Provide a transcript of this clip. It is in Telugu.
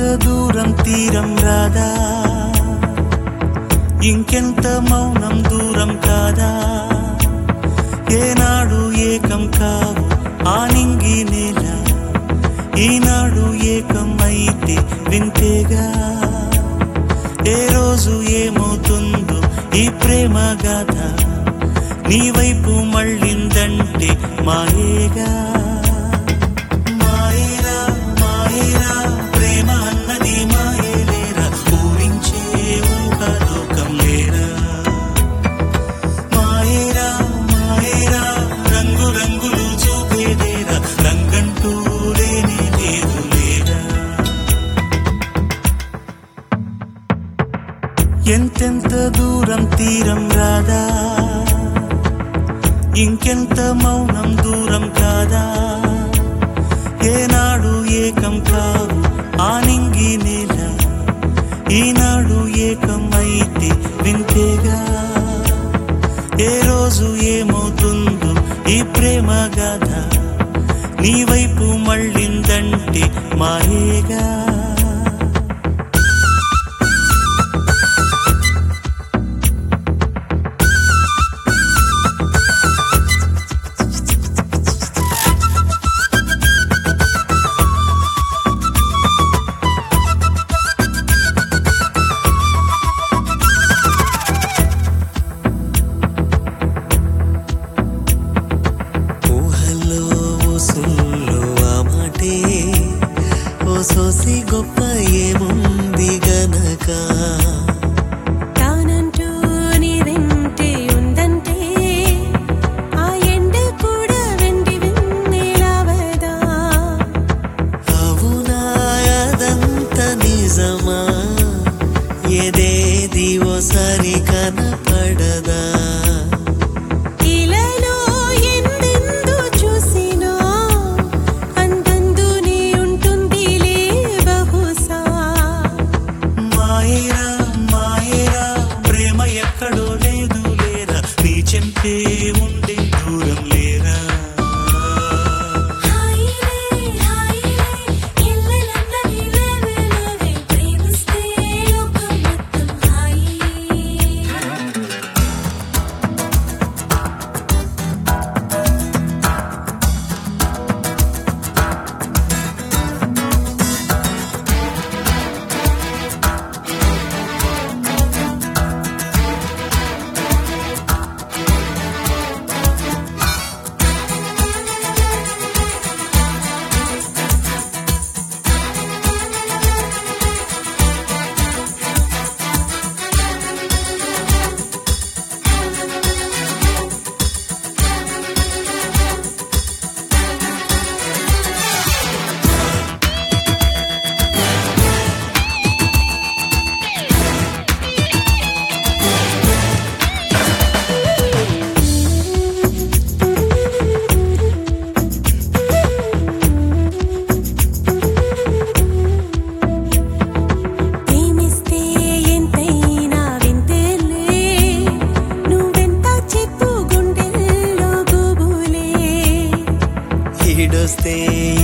దూరం తీరం రాదా ఇంకెంత మౌనం దూరం కాదా ఏనాడు ఏకం కావు ఆ నింగి నేల ఈనాడు ఏకం అయితే వింతేగా ఏ రోజు ఏమవుతుందో ఈ ప్రేమ గాథ నీ వైపు మళ్ళిందంటే మాయేగా మాయేరా మాయేరా ప్రేమ అన్నది మాయేలేరా ఊరించే ఊహలోకం లేరా మాయేరా మాయేరా రంగు రంగులు చూపేదేరా రంగంటూ లేనే లేదు లేరా ఎంతెంత దూరం తీరం రాదా ఇంకెంత మౌనం దూరం కాదా ఏనాడు ఏకం కావు ఆ నింగి నేల ఈనాడు ఏకం అయితే వింతేగా ఏ రోజు ఏమవుతుందో ఈ ప్రేమ గాథ నీ వైపు మళ్ళిందంటే మాయేగా ఊహల్లో ఊసుల్లో ఆ మాటే ఓ సోసి గొప్ప ఏముంది గనక తానంటూ నీ వెంటే ఉందంటే ఆ ఎండ కూడా వెండి వెన్నెలవదా అవునా అదంత నిజమా ఏదేది ఓసారి కనపడదా ఇలలో ఎందెందు చూసినా అందందు నీ ఉంటుందిలే బహుశా మాయేరా మాయేరా ప్రేమ ఎక్కడో లేదు లేరా నీ చెంపే ఉండే దూరం లేరా హాయిలే హాయిలే ఇల్లలందరి లేవే ప్రేమిస్తే లోకం మొత్తం హాయి ప్రేమిస్తే ఎంతైనా వింతేలే నువ్వెంత చెప్పు గుండెల్లో గుబులే ఈడొస్తే